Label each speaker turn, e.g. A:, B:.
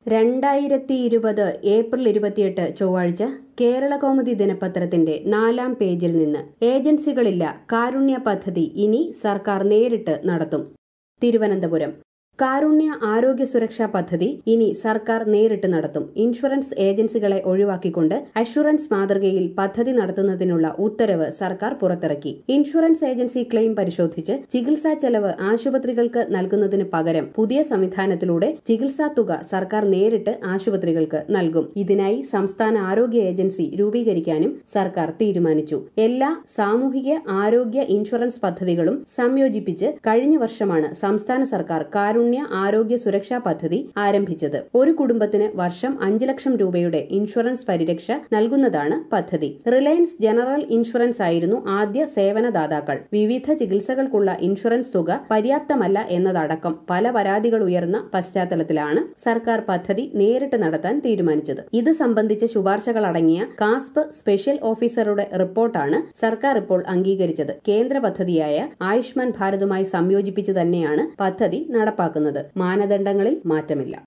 A: രണ്ടായിരത്തി ഇരുപത് ഏപ്രിൽ ഇരുപത്തിയെട്ട് ചൊവ്വാഴ്ച കേരള കൗമുദി ദിനപത്രത്തിന്റെ നാലാം പേജിൽ നിന്ന് ഏജൻസികളില്ല കാരുണ്യ പദ്ധതി ഇനി സർക്കാർ നേരിട്ട് നടത്തും തിരുവനന്തപുരം കാരുണ്യ ആരോഗ്യ സുരക്ഷാ പദ്ധതി ഇനി സർക്കാർ നേരിട്ട് നടത്തും ഇൻഷുറൻസ് ഏജൻസികളെ ഒഴിവാക്കിക്കൊണ്ട് അഷുറൻസ് മാതൃകയിൽ പദ്ധതി നടത്തുന്നതിനുള്ള ഉത്തരവ് സർക്കാർ പുറത്തിറക്കി ഇൻഷുറൻസ് ഏജൻസി ക്ലെയിം പരിശോധിച്ച് ചികിത്സാ ചെലവ് ആശുപത്രികൾക്ക് നൽകുന്നതിന് പകരം പുതിയ സംവിധാനത്തിലൂടെ ചികിത്സാ തുക സർക്കാർ നേരിട്ട് ആശുപത്രികൾക്ക് നൽകും ഇതിനായി സംസ്ഥാന ആരോഗ്യ ഏജൻസി രൂപീകരിക്കാനും സർക്കാർ തീരുമാനിച്ചു എല്ലാ സാമൂഹിക ആരോഗ്യ ഇൻഷുറൻസ് പദ്ധതികളും സംയോജിപ്പിച്ച് കഴിഞ്ഞ വർഷമാണ് സംസ്ഥാന സർക്കാർ കാരുണ്യ ആരോഗ്യ സുരക്ഷാ പദ്ധതി ആരംഭിച്ചത് ഒരു കുടുംബത്തിന് വർഷം അഞ്ച് ലക്ഷം രൂപയുടെ ഇൻഷുറൻസ് പരിരക്ഷ നൽകുന്നതാണ് പദ്ധതി റിലയൻസ് ജനറൽ ഇൻഷുറൻസ് ആയിരുന്നു ആദ്യ സേവനദാതാക്കൾ വിവിധ ചികിത്സകൾക്കുള്ള ഇൻഷുറൻസ് തുക പര്യാപ്തമല്ല എന്നതടക്കം പല പരാതികൾ ഉയർന്ന പശ്ചാത്തലത്തിലാണ് സർക്കാർ പദ്ധതി നേരിട്ട് നടത്താൻ തീരുമാനിച്ചത് ഇത് സംബന്ധിച്ച ശുപാർശകൾ അടങ്ങിയ കാസ്പ് സ്പെഷ്യൽ ഓഫീസറുടെ റിപ്പോർട്ടാണ് സർക്കാർ ഇപ്പോൾ അംഗീകരിച്ചത് കേന്ദ്ര പദ്ധതിയായ ആയുഷ്മാൻ ഭാരതുമായി സംയോജിപ്പിച്ച് തന്നെയാണ് പദ്ധതി നടപ്പാക്കുന്നത് മാനദണ്ഡങ്ങളിൽ മാറ്റമില്ല